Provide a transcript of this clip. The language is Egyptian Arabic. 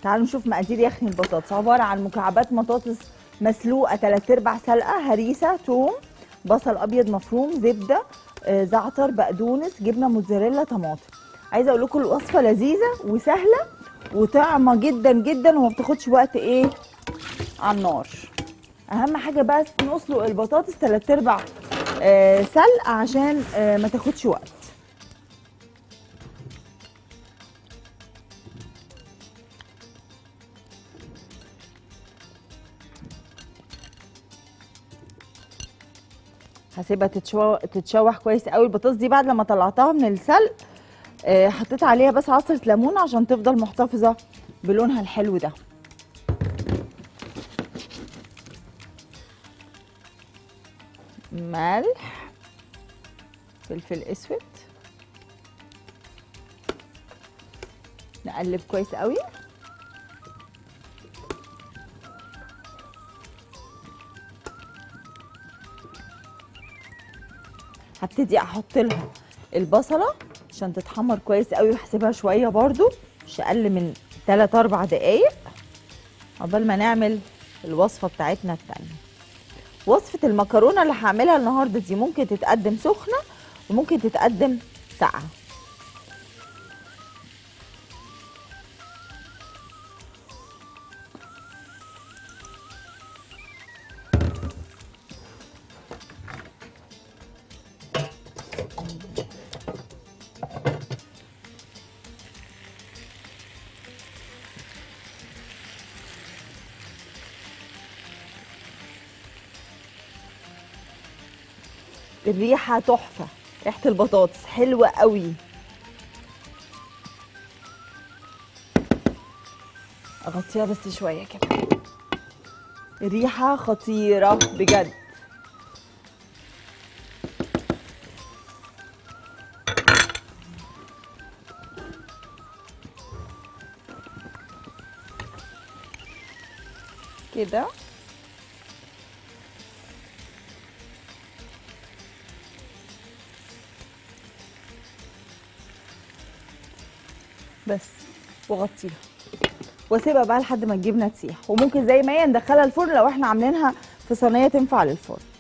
تعالوا نشوف مقادير يخني البطاطس عباره عن مكعبات بطاطس مسلوقه 3 ارباع سلقه هريسه توم بصل ابيض مفروم زبده آه، زعتر بقدونس جبنه موتزاريلا طماطم عايزه اقول لكم الوصفه لذيذه وسهله وطعمه جدا جدا وما بتاخدش وقت ايه على النار اهم حاجه بس نسلق البطاطس 3 ارباع آه، سلق عشان آه، ما تاخدش وقت هسيبها تتشو... تتشوح كويس قوي البطاطس دي بعد لما طلعتها من السلق آه، حطيت عليها بس عصره ليمون عشان تفضل محتفظه بلونها الحلو ده ملح فلفل اسود نقلب كويس قوي هبتدي احط لها البصله عشان تتحمر كويس قوي وهسيبها شويه برضو مش اقل من 3 4 دقايق عقبال ما نعمل الوصفه بتاعتنا التانيه وصفه المكرونه اللي هعملها النهارده دي ممكن تتقدم سخنه وممكن تتقدم ساقعه الريحه تحفه ريحه البطاطس حلوه قوي اغطيها بس شويه كده الريحه خطيره بجد كده بس واغطيها واسيبها بقى لحد ما الجبنه تسيح وممكن زي ما هي ندخلها الفرن لو احنا عاملينها في صينيه تنفع للفرن